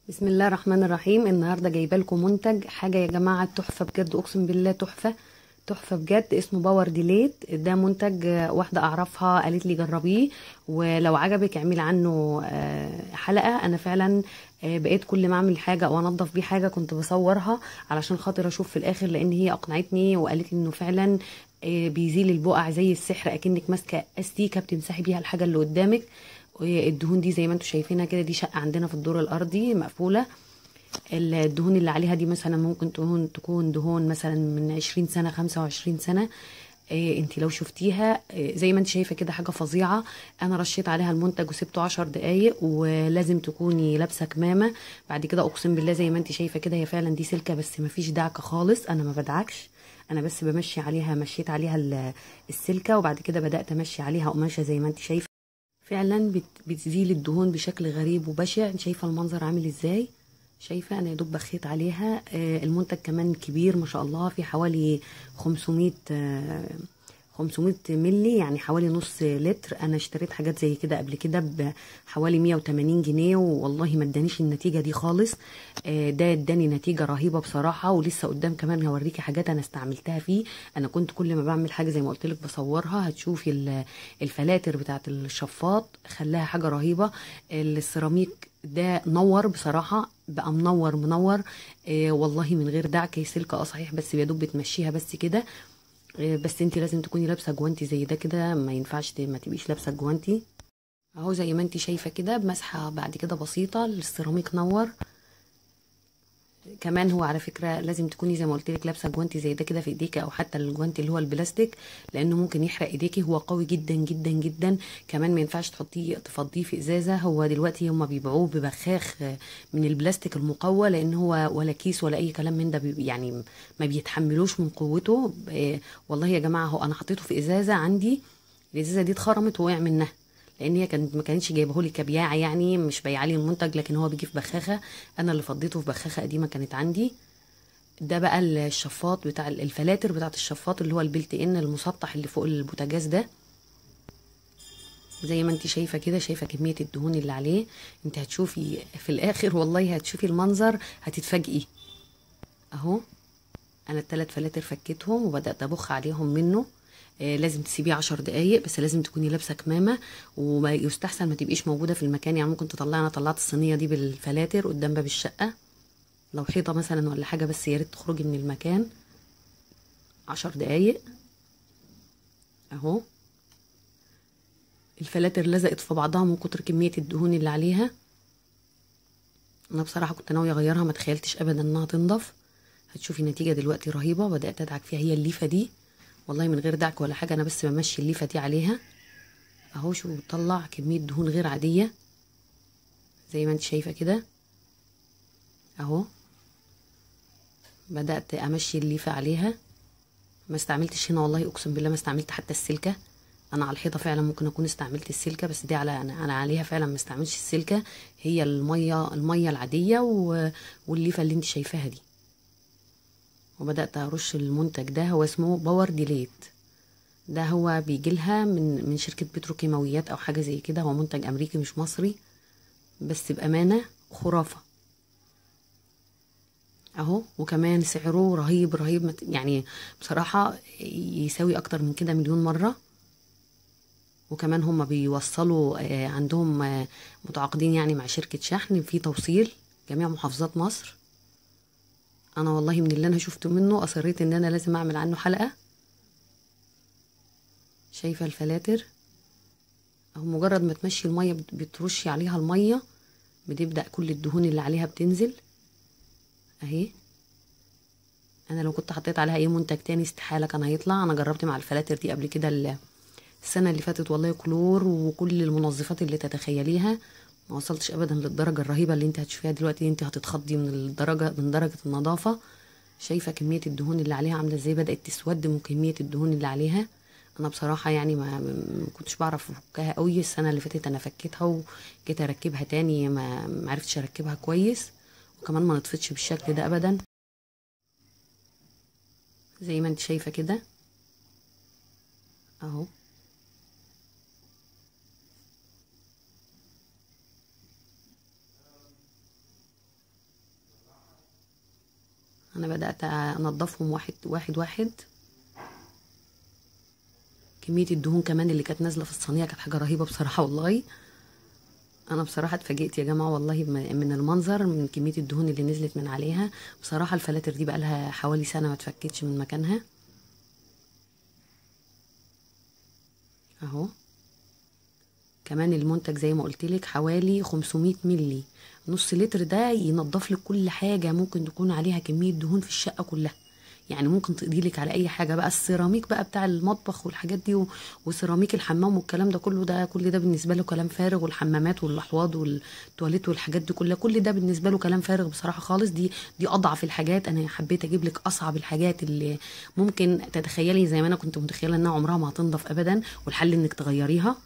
بسم الله الرحمن الرحيم النهارده جايبه لكم منتج حاجه يا جماعه تحفه بجد اقسم بالله تحفه تحفه بجد اسمه باور ديليت ده منتج آه، واحده اعرفها قالت لي جربيه ولو عجبك اعملي عنه آه، حلقه انا فعلا آه، بقيت كل ما اعمل حاجه او انضف بيه حاجه كنت بصورها علشان خاطر اشوف في الاخر لان هي اقنعتني وقالت لي انه فعلا آه، بيزيل البقع زي السحر اكنك ماسكه استيكه بتمسحي بيها الحاجه اللي قدامك الدهون دي زي ما انتم شايفينها كده دي شقه عندنا في الدور الارضي مقفوله الدهون اللي عليها دي مثلا ممكن تكون تكون دهون مثلا من 20 سنه 25 سنه إيه انت لو شفتيها إيه زي ما انت شايفه كده حاجه فظيعه انا رشيت عليها المنتج وسبته 10 دقايق ولازم تكوني لابسه كمامه بعد كده اقسم بالله زي ما انت شايفه كده هي فعلا دي سلكه بس ما فيش دعكه خالص انا ما بدعكش انا بس بمشي عليها مشيت عليها ال- السلكه وبعد كده بدات امشي عليها قماشه زي ما انت شايفه فعلا بت- بتزيل الدهون بشكل غريب وبشع انت شايفه المنظر عامل ازاي شايفه انا يا دوب بخيت عليها آه، المنتج كمان كبير ما شاء الله في حوالي 500 آه، 500 ملي يعني حوالي نص لتر انا اشتريت حاجات زي كده قبل كده بحوالي 180 جنيه والله ما ادانيش النتيجه دي خالص آه، ده اداني نتيجه رهيبه بصراحه ولسه قدام كمان هوريكي حاجات انا استعملتها فيه انا كنت كل ما بعمل حاجه زي ما قلت لك بصورها هتشوفي ال- الفلاتر بتاعت الشفاط خلاها حاجه رهيبه السيراميك ده نور بصراحه بقى منور منور آه والله من غير دعك هي سلكه اه صحيح بس يا دوب بتمشيها بس كده آه بس انت لازم تكوني لابسه جوانتي زي ده كده ما ينفعش ت- ما تبقيش لابسه جوانتي اهو زي ما انت شايفه كده بمسحه بعد كده بسيطه السيراميك نور كمان هو على فكره لازم تكوني زي ما قلت لك لابسه جوانتي زي ده كده في ايديك او حتى الجوانتي اللي هو البلاستيك لانه ممكن يحرق ايديكي هو قوي جدا جدا جدا كمان ما ينفعش تحطيه تفضيه في ازازه هو دلوقتي هم بيبيعوه ببخاخ آه، من البلاستيك المقوى لان هو ولا كيس ولا اي كلام من ده بي- يعني ما بيتحملوش من قوته آه، والله يا جماعه هو انا حطيته في ازازه عندي الازازه دي اتخرمت ووقع منها لان هي كانت ما كانتش جايبهولي كبياعه يعني مش بايعالي المنتج لكن هو بيجي في بخاخه انا اللي فضيته في بخاخه قديمه كانت عندي ده بقى الشفاط بتاع الفلاتر بتاعت الشفاط اللي هو البلت ان المسطح اللي فوق البوتاجاز ده زي ما انت شايفه كده شايفه كميه الدهون اللي عليه انت هتشوفي في الاخر والله هتشوفي المنظر هتتفاجئي اهو انا الثلاث فلاتر فكيتهم وبدات ابخ عليهم منه آه لازم تسيبيه عشر دقايق بس لازم تكوني لابسه كمامه وما يستحسن ما تبقيش موجوده في المكان يعني ممكن تطلعي انا طلعت الصينيه دي بالفلاتر قدام باب الشقه لو حيطه مثلا ولا حاجه بس يا ريت تخرجي من المكان عشر دقايق اهو الفلاتر لزقت في بعضها من كتر كميه الدهون اللي عليها انا بصراحه كنت ناويه اغيرها ما تخيلتش ابدا انها تنضف هتشوفي نتيجه دلوقتي رهيبه بدات ادعك فيها هي الليفه دي والله من غير دعك ولا حاجه انا بس بمشي الليفه دي عليها اهو شوفوا بتطلع كميه دهون غير عاديه زي ما انت شايفه كده اهو بدات امشي الليفه عليها ما استعملتش هنا والله اقسم بالله ما استعملت حتى السلكه انا على الحيطه فعلا ممكن اكون استعملت السلكه بس دي على انا, أنا عليها فعلا ما استعملتش السلكه هي الميه الميه العاديه و... والليفه اللي انت شايفاها دي وبدات ارش المنتج ده هو اسمه باور ديليت ده هو بيجي لها من من شركه بتروكيماويات او حاجه زي كده هو منتج امريكي مش مصري بس بامانه خرافه اهو وكمان سعره رهيب رهيب مت- يعني بصراحة يساوي اكتر من كده مليون مرة وكمان هم بيوصلوا آه، عندهم آه، متعاقدين يعني مع شركة شحن في توصيل جميع محافظات مصر انا والله من اللي انا شفته منه اصريت ان انا لازم اعمل عنه حلقة شايفة الفلاتر اهو مجرد ما تمشي المية بت- بترشي عليها المية بتبدأ كل الدهون اللي عليها بتنزل اهي انا لو كنت حطيت عليها اي منتج تاني استحاله كان هيطلع انا جربت مع الفلاتر دي قبل كده ال- السنه اللي فاتت والله كلور وكل المنظفات اللي تتخيليها ما وصلتش ابدا للدرجه الرهيبه اللي انت هتشوفيها دلوقتي انت هتتخضي من الدرجه من درجه النظافه شايفه كميه الدهون اللي عليها عامله ازاي بدات تسود من كميه الدهون اللي عليها انا بصراحه يعني ما ما كنتش بعرف افكها قوي السنه اللي فاتت انا فكيتها وجيت اركبها تاني ما ما عرفتش اركبها كويس وكمان ما نطفتش بالشكل ده ابدا زي ما انت شايفه كده اهو انا بدات انضفهم واحد واحد واحد كميه الدهون كمان اللي كانت نازله في الصينيه كانت حاجه رهيبه بصراحه والله انا بصراحه اتفاجئت يا جماعه والله م- من المنظر من كميه الدهون اللي نزلت من عليها بصراحه الفلاتر دي بقى لها حوالي سنه ما اتفكتش من مكانها اهو كمان المنتج زي ما قلت لك حوالي 500 ملي نص لتر ده ينضف لك كل حاجه ممكن تكون عليها كميه دهون في الشقه كلها يعني ممكن تقضي لك على اي حاجه بقى السيراميك بقى بتاع المطبخ والحاجات دي و- وسيراميك الحمام والكلام ده كله ده كل ده بالنسبه له كلام فارغ والحمامات والاحواض والتواليت والحاجات دي كلها كل ده بالنسبه له كلام فارغ بصراحه خالص دي دي اضعف الحاجات انا حبيت اجيب لك اصعب الحاجات اللي ممكن تتخيلي زي ما انا كنت متخيله انها عمرها ما هتنضف ابدا والحل انك تغيريها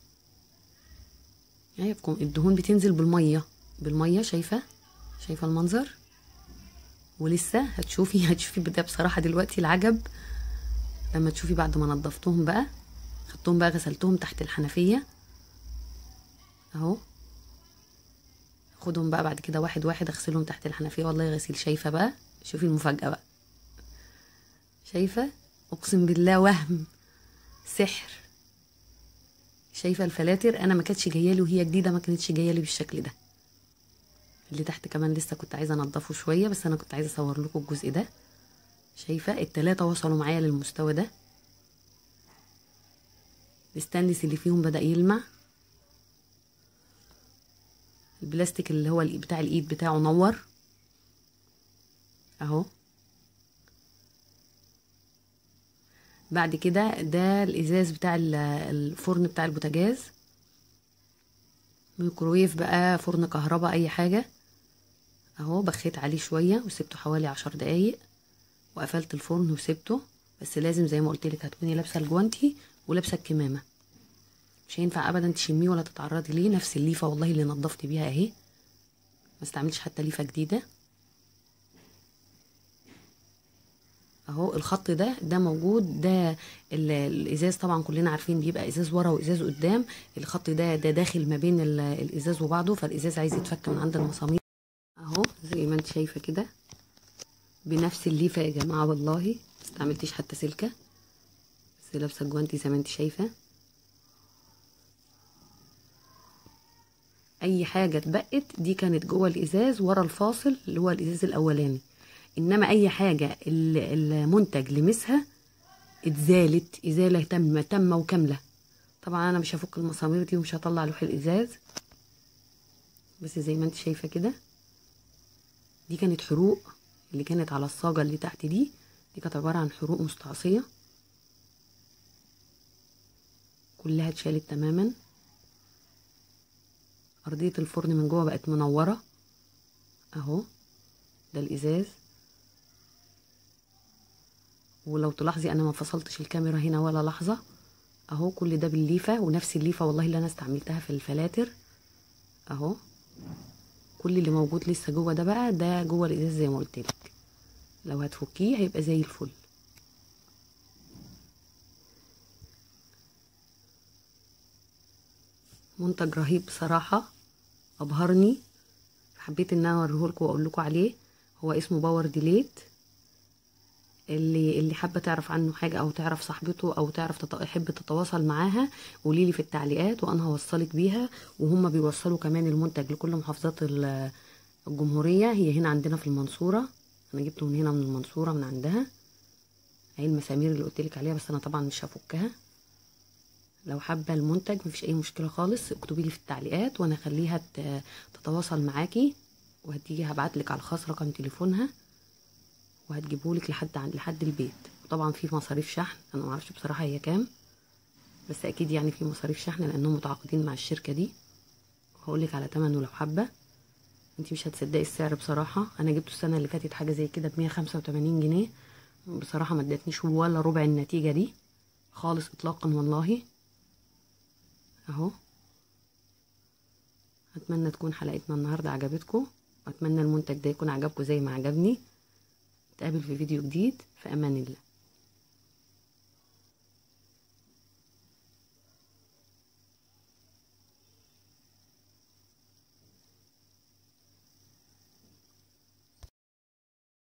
يعني بكم الدهون بتنزل بالميه بالميه شايفه شايفه المنظر ولسه هتشوفي هتشوفي ده بصراحه دلوقتي العجب لما تشوفي بعد ما نضفتهم بقى خدتهم بقى غسلتهم تحت الحنفيه اهو خدهم بقى بعد كده واحد واحد اغسلهم تحت الحنفيه والله غسيل شايفه بقى شوفي المفاجاه بقى شايفه اقسم بالله وهم سحر شايفه الفلاتر انا ما كانتش جايه لي وهي جديده ما كانتش جايه لي بالشكل ده اللي تحت كمان لسه كنت عايزه انضفه شويه بس انا كنت عايزه اصور لكم الجزء ده شايفه التلاتة وصلوا معايا للمستوى ده الستانلس اللي فيهم بدا يلمع البلاستيك اللي هو الإيد- بتاع الايد بتاعه نور اهو بعد كده ده الازاز بتاع ال- الفرن بتاع البوتاجاز ميكرويف بقى فرن كهرباء اي حاجه اهو بخيت عليه شويه وسبته حوالي عشر دقايق وقفلت الفرن وسبته بس لازم زي ما قلت لك هتكوني لابسه الجوانتي ولابسه الكمامه مش هينفع ابدا تشميه ولا تتعرضي ليه نفس الليفه والله اللي نضفت بيها اهي ما استعملش حتى ليفه جديده اهو الخط ده ده موجود ده ال- الازاز طبعا كلنا عارفين بيبقى ازاز ورا وازاز قدام الخط ده ده داخل ما بين ال- الازاز وبعضه فالازاز عايز يتفك من عند المسامير اهو زي ما انت شايفه كده بنفس الليفه يا جماعه والله ما استعملتش حتى سلكه بس لابسه الجوانتي زي ما انت شايفه اي حاجه اتبقت دي كانت جوه الازاز ورا الفاصل اللي هو الازاز الاولاني انما اي حاجه ال- المنتج لمسها اتزالت ازاله تامه تامه وكامله طبعا انا مش هفك المسامير دي ومش هطلع لوح الازاز بس زي ما انت شايفه كده دي كانت حروق اللي كانت على الصاجه اللي تحت دي دي كانت عباره عن حروق مستعصيه كلها اتشالت تماما ارضيه الفرن من جوه بقت منوره اهو ده الازاز ولو تلاحظي انا ما فصلتش الكاميرا هنا ولا لحظه اهو كل ده بالليفه ونفس الليفه والله اللي انا استعملتها في الفلاتر اهو كل اللي موجود لسه جوه ده بقى ده جوه الازاز زي ما قلت لك لو هتفكيه هيبقى زي الفل منتج رهيب بصراحه ابهرني حبيت ان انا اوريه لكم واقول لكم عليه هو اسمه باور ديليت اللي اللي حابه تعرف عنه حاجه او تعرف صاحبته او تعرف تط... تحب تتواصل معاها قولي لي في التعليقات وانا هوصلك بيها وهم بيوصلوا كمان المنتج لكل محافظات ال- الجمهوريه هي هنا عندنا في المنصوره انا جبته من هنا من المنصوره من عندها اهي المسامير اللي قلت لك عليها بس انا طبعا مش هفكها لو حابه المنتج مفيش اي مشكله خالص اكتبي لي في التعليقات وانا اخليها ت- تتواصل معاكي وهتيجي هبعت لك على الخاص رقم تليفونها وهتجيبهولك لحد عند لحد البيت وطبعا في مصاريف شحن انا معرفش بصراحه هي كام بس اكيد يعني في مصاريف شحن لانهم متعاقدين مع الشركه دي وهقولك على تمنه لو حابه انتي مش هتصدقي السعر بصراحه انا جبته السنه اللي فاتت حاجه زي كده ب 185 جنيه بصراحه ما ادتنيش ولا ربع النتيجه دي خالص اطلاقا والله اهو اتمنى تكون حلقتنا النهارده عجبتكم واتمنى المنتج ده يكون عجبكم زي ما عجبني نتقابل في فيديو جديد في امان الله